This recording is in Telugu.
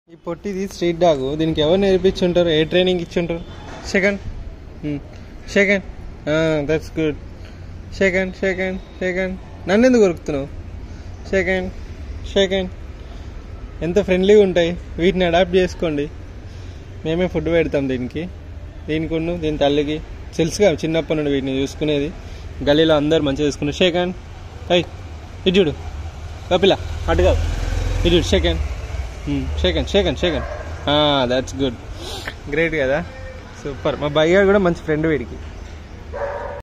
ఈ పొట్టిది స్ట్రీట్ డాగ్ దీనికి ఎవరు నేర్పించుంటారు ఏ ట్రైనింగ్ ఇచ్చుంటారు shake hand shake hand that's good shake hand shake hand shake hand నన్ను ఎందుకు కొరుకుతున్నావు సెకండ్ సెకండ్ ఎంత ఫ్రెండ్లీగా ఉంటాయి వీటిని అడాప్ట్ చేసుకోండి మేమే ఫుడ్ పెడతాం దీనికి దీనికి ఉన్ను దీని తల్లికి తెలుసుగా చిన్నప్పటి నుండి వీటిని చూసుకునేది గలీలో అందరు మంచిగా చూసుకున్నారు షేకండ్ అయ్ ఇటు చూడు కపిల అటుగా ఇటు చూడు shake hand shake hand shake hand shake hand that's good great కదా సూపర్ మా భయ్య కూడా మంచి ఫ్రెండ్ వీడికి